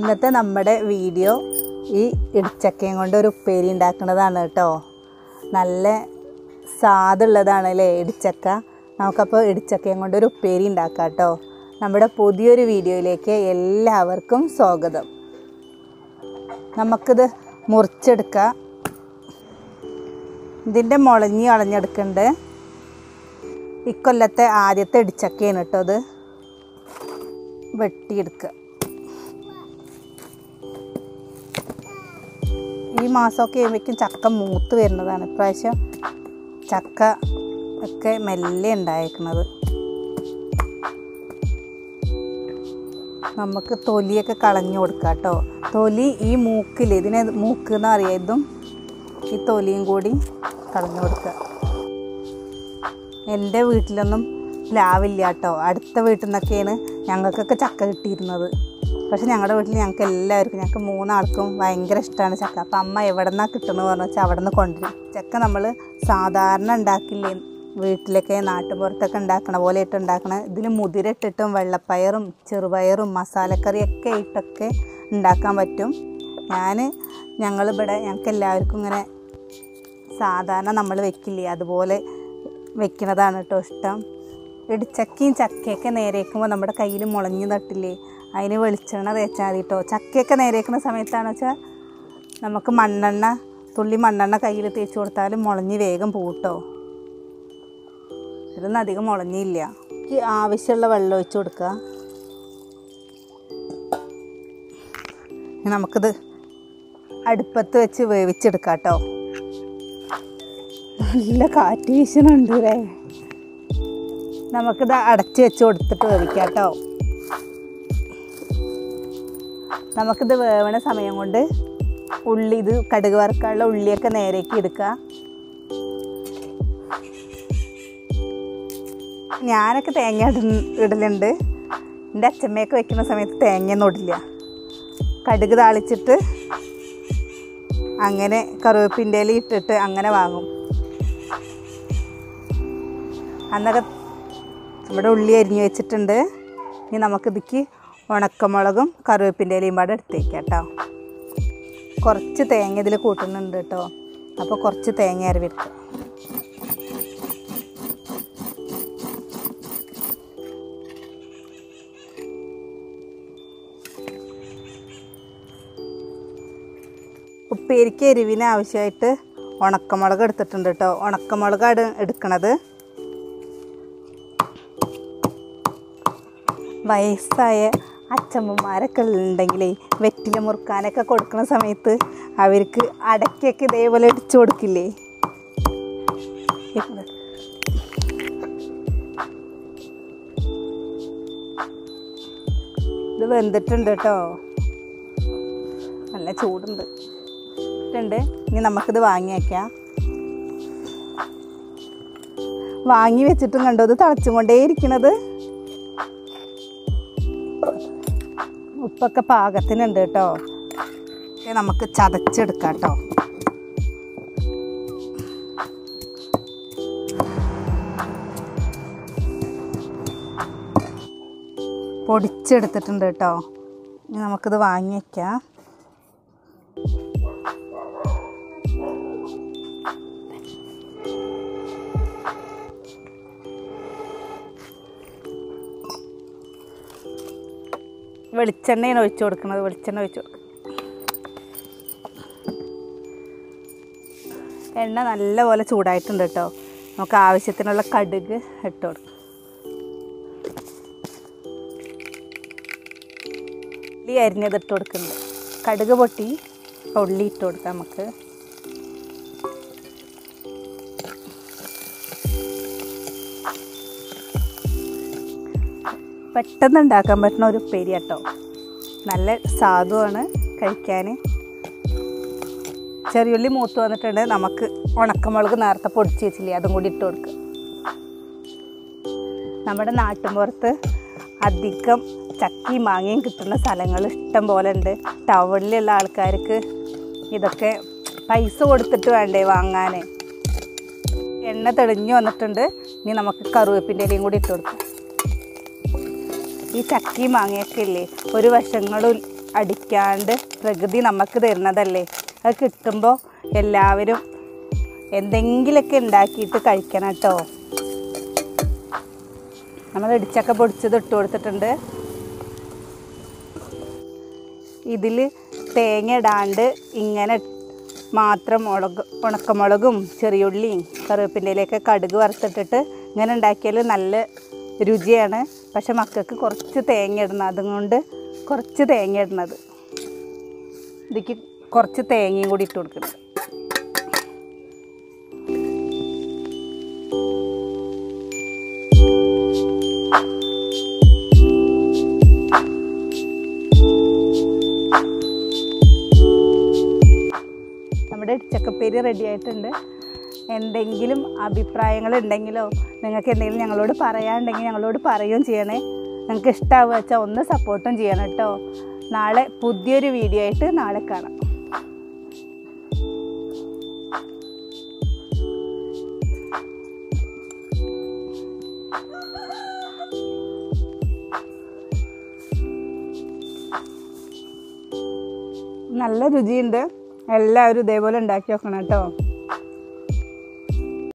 ഇന്നത്തെ നമ്മുടെ വീഡിയോ ഈ ഇടിച്ചക്കയും കൊണ്ട് ഒരു ഉപ്പേരി ഉണ്ടാക്കുന്നതാണ് കേട്ടോ നല്ല സ്വാദുള്ളതാണ് അല്ലേ ഇടിച്ചക്ക നമുക്കപ്പോൾ ഇടിച്ചക്കയും കൊണ്ട് ഒരു ഉപ്പേരി ഉണ്ടാക്കാം കേട്ടോ നമ്മുടെ പുതിയൊരു വീഡിയോയിലേക്ക് എല്ലാവർക്കും സ്വാഗതം നമുക്കിത് മുറിച്ചെടുക്കാം ഇതിൻ്റെ മുളഞ്ഞി കളഞ്ഞെടുക്കുന്നുണ്ട് ഇക്കൊല്ലത്തെ ആദ്യത്തെ ഇടിച്ചക്കയാണ് കേട്ടോ അത് വെട്ടിയെടുക്കുക ഈ മാസമൊക്കെ കഴിയുമ്പോഴേക്കും ചക്ക മൂത്ത് വരുന്നതാണ് ഇപ്രാവശ്യം ചക്ക ഒക്കെ മെല്ലെ ഉണ്ടായേക്കുന്നത് നമുക്ക് തൊലിയൊക്കെ കളഞ്ഞു കൊടുക്കാം കേട്ടോ തൊലി ഈ മൂക്കിൽ ഇതിനെ മൂക്ക് എന്ന് അറിയാം ഇതും ഈ തൊലിയും കൂടി കളഞ്ഞു കൊടുക്കുക എൻ്റെ വീട്ടിലൊന്നും പ്ലാവില്ല കേട്ടോ അടുത്ത വീട്ടിൽ നിന്നൊക്കെയാണ് ഞങ്ങൾക്കൊക്കെ ചക്ക കിട്ടിയിരുന്നത് പക്ഷെ ഞങ്ങളുടെ വീട്ടിൽ ഞങ്ങൾക്ക് എല്ലാവർക്കും ഞങ്ങൾക്ക് മൂന്നാൾക്കും ഭയങ്കര ഇഷ്ടമാണ് ചക്ക അപ്പം അമ്മ എവിടെ നിന്നാണ് കിട്ടുന്നത് പറഞ്ഞു വെച്ചാൽ അവിടെ നിന്ന് കൊണ്ടുവരും ചക്ക നമ്മൾ സാധാരണ ഉണ്ടാക്കില്ലേ വീട്ടിലൊക്കെ നാട്ടുപുറത്തൊക്കെ ഉണ്ടാക്കണ പോലെ ഇട്ട് ഉണ്ടാക്കണ ഇതിൽ മുതിരിട്ടിട്ടും വെള്ളപ്പയറും ചെറുപയറും മസാലക്കറിയൊക്കെ ഇട്ടൊക്കെ ഉണ്ടാക്കാൻ പറ്റും ഞാൻ ഞങ്ങളിവിടെ ഞങ്ങൾക്ക് എല്ലാവർക്കും ഇങ്ങനെ സാധാരണ നമ്മൾ വെക്കില്ലേ അതുപോലെ വെക്കുന്നതാണ് കേട്ടോ ഇഷ്ടം ഇടിച്ചക്കയും ചക്കയൊക്കെ നേരേക്കുമ്പോൾ നമ്മുടെ കയ്യിൽ മുളഞ്ഞു തട്ടില്ലേ അതിന് വെളിച്ചെണ്ണ തേച്ചാൽ മതി കേട്ടോ ചക്കയൊക്കെ നേരേക്കുന്ന സമയത്താണെന്ന് വെച്ചാൽ നമുക്ക് മണ്ണെണ്ണ തുള്ളി മണ്ണെണ്ണ കയ്യിൽ തേച്ച് കൊടുത്താലും മുളഞ്ഞ് വേഗം പൂട്ടോ ഇതൊന്നും അധികം മുളഞ്ഞില്ല ഈ ആവശ്യമുള്ള വെള്ളം ഒഴിച്ച് കൊടുക്കുക ഇനി നമുക്കിത് അടുപ്പത്ത് വെച്ച് വേവിച്ചെടുക്കാം കേട്ടോ നല്ല കാറ്റ് വീശുന്നുണ്ട് അല്ലേ നമുക്കിത് അടച്ച് വെച്ച് കൊടുത്തിട്ട് വേവിക്കാം കേട്ടോ നമുക്കിത് വേവണ സമയം കൊണ്ട് ഉള്ളി ഇത് കടുക് വറുക്കാനുള്ള ഉള്ളിയൊക്കെ നേരേക്ക് എടുക്കുക ഞാനൊക്കെ തേങ്ങ ഇട ഇടലുണ്ട് എൻ്റെ അച്ഛമ്മയൊക്കെ വെക്കുന്ന സമയത്ത് തേങ്ങയൊന്നും ഇടില്ല കടുക് താളിച്ചിട്ട് അങ്ങനെ കറിവേപ്പിൻ്റെ ഇല ഇട്ടിട്ട് അങ്ങനെ വാങ്ങും അന്നൊക്കെ നമ്മുടെ ഉള്ളി അരിഞ്ഞ് വെച്ചിട്ടുണ്ട് ഇനി നമുക്കിതിക്ക് ഉണക്കമുളകും കറിവേപ്പിൻ്റെ ഇലയും പാടെ എടുത്തേക്കാം കേട്ടോ കുറച്ച് തേങ്ങ ഇതിൽ കൂട്ടുന്നുണ്ട് കേട്ടോ അപ്പോൾ കുറച്ച് തേങ്ങ അരവിടുക ഉപ്പേരിക്ക് എരിവിന് ആവശ്യമായിട്ട് ഉണക്കമുളക് എടുത്തിട്ടുണ്ട് കേട്ടോ ഉണക്കമുളകാണ് എടുക്കണത് വയസ്സായ അച്ഛമ്മമാരൊക്കെ ഉണ്ടെങ്കിലേ വെറ്റില മുറുക്കാനൊക്കെ കൊടുക്കുന്ന സമയത്ത് അവർക്ക് അടയ്ക്കൊക്കെ ഇതേപോലെ ഇടിച്ചു കൊടുക്കില്ലേ ഇത് വെന്തിട്ടുണ്ട് കേട്ടോ നല്ല ചൂടുണ്ട് ഉണ്ട് ഇനി നമുക്കിത് വാങ്ങി വയ്ക്കാം വാങ്ങി വെച്ചിട്ടും കണ്ടോ ഇത് തിളച്ചും കൊണ്ടേ ഇരിക്കണത് ഉപ്പൊക്കെ പാകത്തിനുണ്ട് കേട്ടോ ഇത് നമുക്ക് ചതച്ചെടുക്കാം കേട്ടോ പൊടിച്ചെടുത്തിട്ടുണ്ട് കേട്ടോ ഇനി നമുക്കിത് വാങ്ങി വയ്ക്കാം വെളിച്ചെണ്ണയാണ് ഒഴിച്ചു കൊടുക്കുന്നത് വെളിച്ചെണ്ണ ഒഴിച്ചു കൊടുക്കുക എണ്ണ നല്ലപോലെ ചൂടായിട്ടുണ്ട് കേട്ടോ നമുക്ക് ആവശ്യത്തിനുള്ള കടുക് ഇട്ട് കൊടുക്കാം ഉള്ളി അരിഞ്ഞത് ഇട്ട് കൊടുക്കുന്നുണ്ട് കടുക് പൊട്ടി ഉള്ളി ഇട്ട് കൊടുക്കാം നമുക്ക് പെട്ടെന്ന് ഉണ്ടാക്കാൻ പറ്റുന്ന ഒരു ഉപ്പേരി കേട്ടോ നല്ല സാധുവാണ് കഴിക്കാൻ ചെറിയുള്ളി മൂത്ത് വന്നിട്ടുണ്ട് നമുക്ക് ഉണക്കമുളക് നേരത്തെ പൊടിച്ച് വെച്ചില്ലേ അതും കൂടി ഇട്ട് കൊടുക്കുക നമ്മുടെ നാട്ടിൻപുറത്ത് അധികം ചക്കയും മാങ്ങയും കിട്ടുന്ന സ്ഥലങ്ങൾ ഇഷ്ടം പോലെ ഉണ്ട് ടൗണിലുള്ള ആൾക്കാർക്ക് ഇതൊക്കെ പൈസ കൊടുത്തിട്ട് വേണ്ടേ വാങ്ങാൻ എണ്ണ തെളിഞ്ഞു വന്നിട്ടുണ്ട് ഇനി നമുക്ക് കറുവേപ്പിൻ്റെ ഇലയും കൂടി ഇട്ട് കൊടുക്കാം ഈ ചക്കയും മാങ്ങയൊക്കെ ഇല്ലേ ഒരു വശങ്ങളും അടിക്കാണ്ട് പ്രകൃതി നമുക്ക് തരുന്നതല്ലേ അത് കിട്ടുമ്പോൾ എല്ലാവരും എന്തെങ്കിലുമൊക്കെ ഉണ്ടാക്കിയിട്ട് കഴിക്കണം കേട്ടോ നമ്മൾ ഇടിച്ചക്ക പൊടിച്ചത് ഇട്ട് കൊടുത്തിട്ടുണ്ട് ഇതിൽ തേങ്ങ ഇടാണ്ട് ഇങ്ങനെ മാത്രം മുളക് ഉണക്കമുളകും ചെറിയുള്ളിയും കറിവേപ്പിൻ്റെ ഇലയൊക്കെ കടുക് വറുത്തിട്ടിട്ട് ഇങ്ങനെ ഉണ്ടാക്കിയാൽ നല്ല രുചിയാണ് പക്ഷെ മക്കൾക്ക് കുറച്ച് തേങ്ങ ഇടണം അതുകൊണ്ട് കുറച്ച് തേങ്ങ ഇടുന്നത് ഇതിക്ക് കുറച്ച് തേങ്ങയും കൂടി ഇട്ട് കൊടുക്കുന്നുണ്ട് നമ്മുടെ ചക്കപ്പേരി റെഡി ആയിട്ടുണ്ട് എന്തെങ്കിലും അഭിപ്രായങ്ങൾ ഉണ്ടെങ്കിലോ നിങ്ങൾക്ക് എന്തെങ്കിലും ഞങ്ങളോട് പറയാനുണ്ടെങ്കിൽ ഞങ്ങളോട് പറയുകയും ചെയ്യണേ നിങ്ങൾക്ക് ഇഷ്ടമാവുക വെച്ചാൽ ഒന്ന് സപ്പോർട്ടും ചെയ്യണം കേട്ടോ നാളെ പുതിയൊരു വീഡിയോ ആയിട്ട് നാളെ കാണാം നല്ല രുചിയുണ്ട് എല്ലാവരും ഇതേപോലെ ഉണ്ടാക്കി വെക്കണം കേട്ടോ